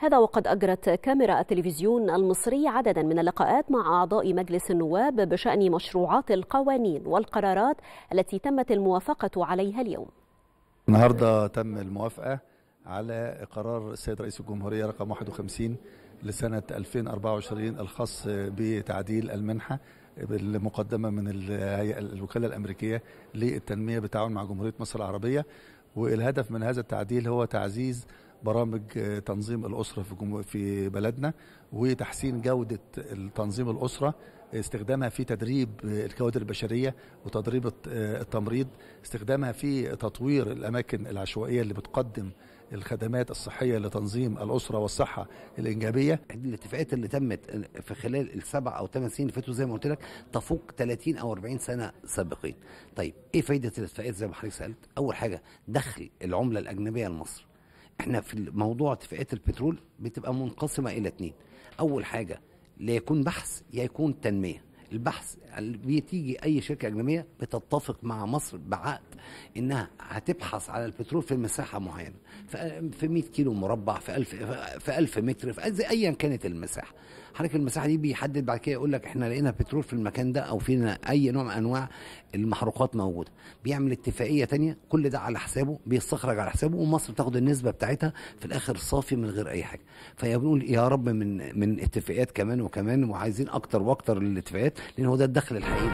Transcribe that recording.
هذا وقد أجرت كاميرا التلفزيون المصري عددا من اللقاءات مع أعضاء مجلس النواب بشأن مشروعات القوانين والقرارات التي تمت الموافقة عليها اليوم النهارده تم الموافقة على قرار السيد رئيس الجمهورية رقم 51 لسنة 2024 الخاص بتعديل المنحة المقدمة من الهيئة الوكالة الأمريكية للتنمية بالتعاون مع جمهورية مصر العربية والهدف من هذا التعديل هو تعزيز برامج تنظيم الأسرة في جمهور في بلدنا وتحسين جودة تنظيم الأسرة استخدامها في تدريب الكوادر البشرية وتدريب التمريض استخدامها في تطوير الأماكن العشوائية اللي بتقدم الخدمات الصحية لتنظيم الأسرة والصحة الإنجابية الاتفاقات اللي تمت في خلال السبع أو ثمان سنين اللي فاتوا زي ما قلت لك تفوق 30 أو 40 سنة سابقين طيب إيه فايدة الاتفاقات زي ما حضرتك سألت أول حاجة دخل العملة الأجنبية لمصر احنا في موضوع اتفاقات البترول بتبقى منقسمة إلى اتنين أول حاجة لا يكون بحث يا يكون تنمية البحث بتيجي اي شركه اجنبيه بتتفق مع مصر بعقد انها هتبحث على البترول في مساحه معينه في 100 كيلو مربع في 1000 في 1000 متر في ايا كانت المساحه حضرتك المساحه دي بيحدد بعد كده يقول لك احنا لقينا بترول في المكان ده او فينا اي نوع من انواع المحروقات موجوده بيعمل اتفاقيه تانية كل ده على حسابه بيستخرج على حسابه ومصر تاخد النسبه بتاعتها في الاخر صافي من غير اي حاجه فبنقول يا رب من من اتفاقيات كمان وكمان وعايزين اكتر واكتر للاتفاقيات لان هو ده الدخل الحقيقي